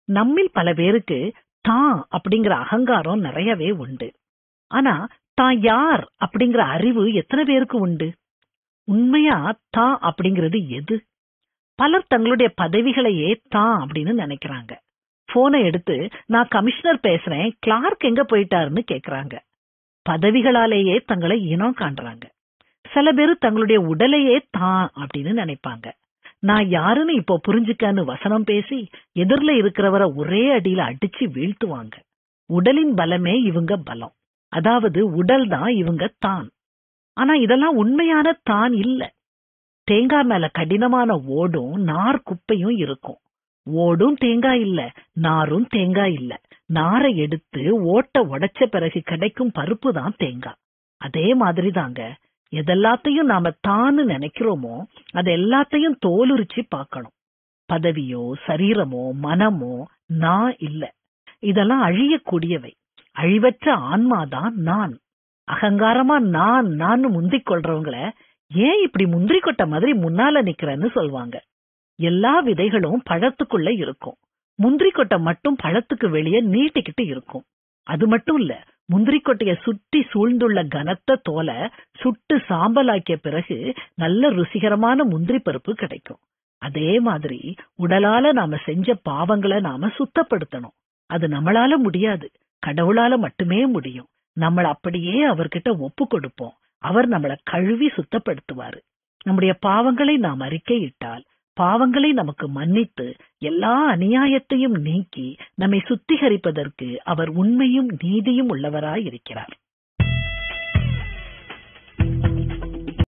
நம்மில் பல பேருக்கு தான் அப்படிங்கிற அகங்காரம் நிறையவே உண்டு ஆனா தான் யார் அப்படிங்கிற அறிவு எத்தனை பேருக்கு உண்டு உண்மையா தான் அப்படிங்கிறது எது பலர் தங்களுடைய பதவிகளையே தான் அப்படின்னு நினைக்கிறாங்க போனை எடுத்து நான் கமிஷனர் பேசுறேன் கிளார்க் எங்க போயிட்டாருன்னு கேக்குறாங்க பதவிகளாலேயே தங்களை இனம் காண்றாங்க சில பேர் தங்களுடைய உடலையே தான் அப்படின்னு நினைப்பாங்க நான் யாருன்னு இப்போ புரிஞ்சுக்கன்னு வசனம் பேசி எதிரில இருக்கிறவரை ஒரே அடியில அடிச்சு வீழ்த்துவாங்க உடலின் பலமே இவங்க பலம் அதாவது உடல் தான் இவங்க தான் ஆனா இதெல்லாம் உண்மையான தான் இல்ல தேங்காய் மேல கடினமான ஓடும் நார் குப்பையும் இருக்கும் ஓடும் தேங்காய் இல்ல நாரும் தேங்காய் இல்ல நாரை எடுத்து ஓட்ட உடைச்ச பிறகு கிடைக்கும் பருப்பு தான் தேங்காய் அதே மாதிரி தாங்க எதெல்லாத்தையும் நாம தான்னு நினைக்கிறோமோ அது எல்லாத்தையும் தோலுரிச்சு பார்க்கணும் பதவியோ சரீரமோ மனமோ நான் இல்ல இதெல்லாம் அழியக்கூடியவை அழிவற்ற ஆன்மாதான் நான் அகங்காரமா நான் நான் முந்திக் கொள்றவங்கள ஏன் இப்படி முந்திரி கொட்ட மாதிரி முன்னால நிக்கிறேன்னு சொல்வாங்க எல்லா விதைகளும் பழத்துக்குள்ள இருக்கும் முந்திரி கொட்டை மட்டும் பழத்துக்கு வெளியே நீட்டிக்கிட்டு இருக்கும் அது மட்டும் இல்ல முந்திரி கொட்டைய சுற்றி சூழ்ந்துள்ள கனத்த தோலை சுட்டு சாம்பலாக்கிய பிறகு நல்ல ருசிகரமான முந்திரி பருப்பு கிடைக்கும் அதே மாதிரி உடலால நாம செஞ்ச பாவங்களை நாம சுத்தப்படுத்தணும் அது நம்மளால முடியாது கடவுளால மட்டுமே முடியும் நம்மள அப்படியே அவர்கிட்ட ஒப்பு கொடுப்போம் அவர் நம்மள கழுவி சுத்தப்படுத்துவாரு நம்முடைய பாவங்களை நாம் அறிக்கையிட்டால் பாவங்களை நமக்கு மன்னித்து எல்லா அநியாயத்தையும் நீக்கி நம்மை சுத்திகரிப்பதற்கு அவர் உண்மையும் நீதியும் உள்ளவராய் இருக்கிறார்